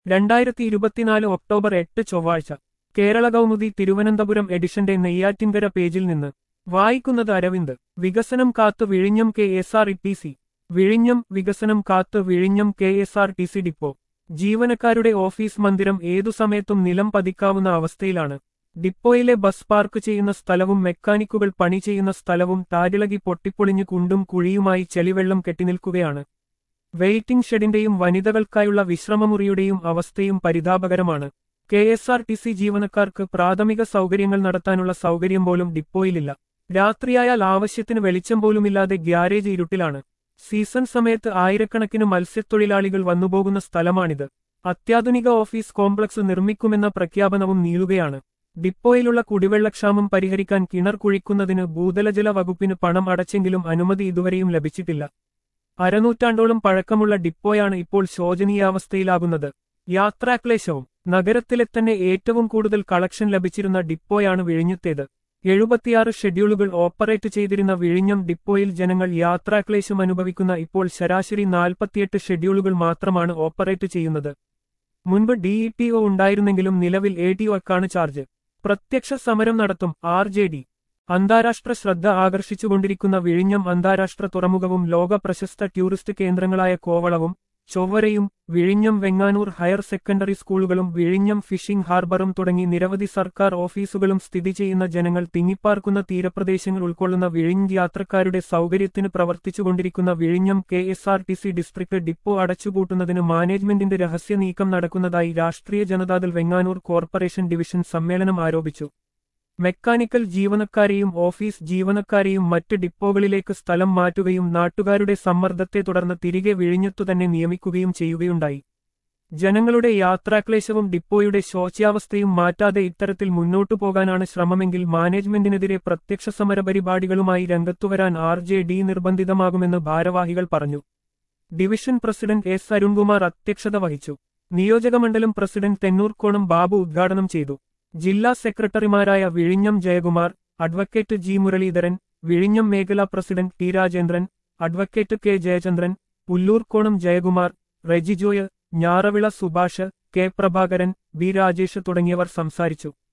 രണ്ടായിരത്തി ഇരുപത്തിനാല് ഒക്ടോബർ എട്ട് ചൊവ്വാഴ്ച കേരള കൗമുദി തിരുവനന്തപുരം എഡിഷന്റെ നെയ്യാറ്റിൻകര പേജിൽ നിന്ന് വായിക്കുന്നത് അരവിന്ദ് വികസനം കാത്ത് വിഴിഞ്ഞം K S R E T C വിഴിഞ്ഞം വികസനം കാത്ത് വിഴിഞ്ഞം K S R T C depot ജീവനക്കാരുടെ ഓഫീസ് മന്ദിരം ഏതു സമയത്തും നിലം പതിക്കാവുന്ന അവസ്ഥയിലാണ് ഡിപ്പോയിലെ ബസ് പാർക്ക് ചെയ്യുന്ന സ്ഥലവും മെക്കാനിക്കുകൾ പണി ചെയ്യുന്ന സ്ഥലവും താരിളകി പൊട്ടിപ്പൊളിഞ്ഞു കുണ്ടും കുഴിയുമായി ചെളിവെള്ളം കെട്ടിനിൽക്കുകയാണ് വെയിറ്റിംഗ് ഷെഡിന്റെയും വനിതകൾക്കായുള്ള വിശ്രമമുറിയുടെയും അവസ്ഥയും പരിതാപകരമാണ് K S R T C ജീവനക്കാർക്ക് പ്രാഥമിക സൗകര്യങ്ങൾ നടത്താനുള്ള സൗകര്യം പോലും ഡിപ്പോയിലില്ല രാത്രിയായാൽ ആവശ്യത്തിന് വെളിച്ചം പോലുമില്ലാതെ ഗ്യാരേജ് ഇരുട്ടിലാണ് സീസൺ സമയത്ത് ആയിരക്കണക്കിന് മത്സ്യത്തൊഴിലാളികൾ വന്നുപോകുന്ന സ്ഥലമാണിത് അത്യാധുനിക ഓഫീസ് കോംപ്ലക്സ് നിർമ്മിക്കുമെന്ന പ്രഖ്യാപനവും നീളുകയാണ് ഡിപ്പോയിലുള്ള കുടിവെള്ളക്ഷാമം പരിഹരിക്കാൻ കിണർ കുഴിക്കുന്നതിന് ഭൂതലജല വകുപ്പിന് പണം അടച്ചെങ്കിലും അനുമതി ഇതുവരെയും ലഭിച്ചിട്ടില്ല അരനൂറ്റാണ്ടോളം പഴക്കമുള്ള ഡിപ്പോയാണ് ഇപ്പോൾ ശോചനീയാവസ്ഥയിലാകുന്നത് യാത്രാക്ലേശവും നഗരത്തിലെ തന്നെ ഏറ്റവും കൂടുതൽ കളക്ഷൻ ലഭിച്ചിരുന്ന ഡിപ്പോയാണ് വിഴിഞ്ഞത്തേത് എഴുപത്തിയാറ് ഷെഡ്യൂളുകൾ ഓപ്പറേറ്റ് ചെയ്തിരുന്ന വിഴിഞ്ഞം ഡിപ്പോയിൽ ജനങ്ങൾ യാത്രാക്ലേശം അനുഭവിക്കുന്ന ഇപ്പോൾ ശരാശരി നാൽപ്പത്തിയെട്ട് ഷെഡ്യൂളുകൾ മാത്രമാണ് ഓപ്പറേറ്റ് ചെയ്യുന്നത് മുൻപ് ഡിഇപിഒ ഉണ്ടായിരുന്നെങ്കിലും നിലവിൽ എ ടി ഒക്കാണ് ചാർജ് പ്രത്യക്ഷ സമരം നടത്തും ആർ ജെ ഡി അന്താരാഷ്ട്ര ശ്രദ്ധ ആകർഷിച്ചുകൊണ്ടിരിക്കുന്ന വിഴിഞ്ഞം അന്താരാഷ്ട്ര തുറമുഖവും ലോക പ്രശസ്ത ടൂറിസ്റ്റ് കേന്ദ്രങ്ങളായ കോവളവും ചൊവ്വരയും വിഴിഞ്ഞം വെങ്ങാനൂർ ഹയർ സെക്കൻഡറി സ്കൂളുകളും വിഴിഞ്ഞം ഫിഷിംഗ് ഹാർബറും തുടങ്ങി നിരവധി സർക്കാർ ഓഫീസുകളും സ്ഥിതി ചെയ്യുന്ന ജനങ്ങൾ തിങ്ങിപ്പാർക്കുന്ന തീരപ്രദേശങ്ങൾ ഉൾക്കൊള്ളുന്ന വിഴിഞ്ഞ് യാത്രക്കാരുടെ സൗകര്യത്തിന് പ്രവർത്തിച്ചുകൊണ്ടിരിക്കുന്ന വിഴിഞ്ഞം K S R T C district depot അടച്ചുപൂട്ടുന്നതിന് മാനേജ്മെന്റിന്റെ രഹസ്യ നീക്കം നടക്കുന്നതായി രാഷ്ട്രീയ ജനതാദൾ വെങ്ങാനൂർ കോർപ്പറേഷൻ ഡിവിഷൻ സമ്മേളനം ആരോപിച്ചു മെക്കാനിക്കൽ ജീവനക്കാരെയും ഓഫീസ് ജീവനക്കാരെയും മറ്റ് ഡിപ്പോകളിലേക്ക് സ്ഥലം മാറ്റുകയും നാട്ടുകാരുടെ സമ്മർദ്ദത്തെ തുടർന്ന് തിരികെ വിഴിഞ്ഞത്തു തന്നെ നിയമിക്കുകയും ചെയ്യുകയുണ്ടായി ജനങ്ങളുടെ യാത്രാക്ലേശവും ഡിപ്പോയുടെ ശോച്യാവസ്ഥയും മാറ്റാതെ ഇത്തരത്തിൽ മുന്നോട്ടു പോകാനാണ് ശ്രമമെങ്കിൽ മാനേജ്മെന്റിനെതിരെ പ്രത്യക്ഷ സമരപരിപാടികളുമായി രംഗത്തുവരാൻ ആർ ജെ ഡി നിർബന്ധിതമാകുമെന്ന് ഭാരവാഹികൾ പറഞ്ഞു ഡിവിഷൻ പ്രസിഡന്റ് എസ് അരുൺകുമാർ അധ്യക്ഷത വഹിച്ചു നിയോജകമണ്ഡലം പ്രസിഡന്റ് തെന്നൂർക്കോണം ബാബു ഉദ്ഘാടനം ചെയ്തു ജില്ലാ സെക്രട്ടറിമാരായ വിഴിഞ്ഞം ജയകുമാർ അഡ്വക്കേറ്റ് ജി മുരളീധരൻ വിഴിഞ്ഞം മേഖലാ president T Rajendran advocate K Jayachandran Pulloorkonam Jayakumar Rejijoy Njaravila Subhash K Prabhakaran B Rajesh തുടങ്ങിയവർ സംസാരിച്ചു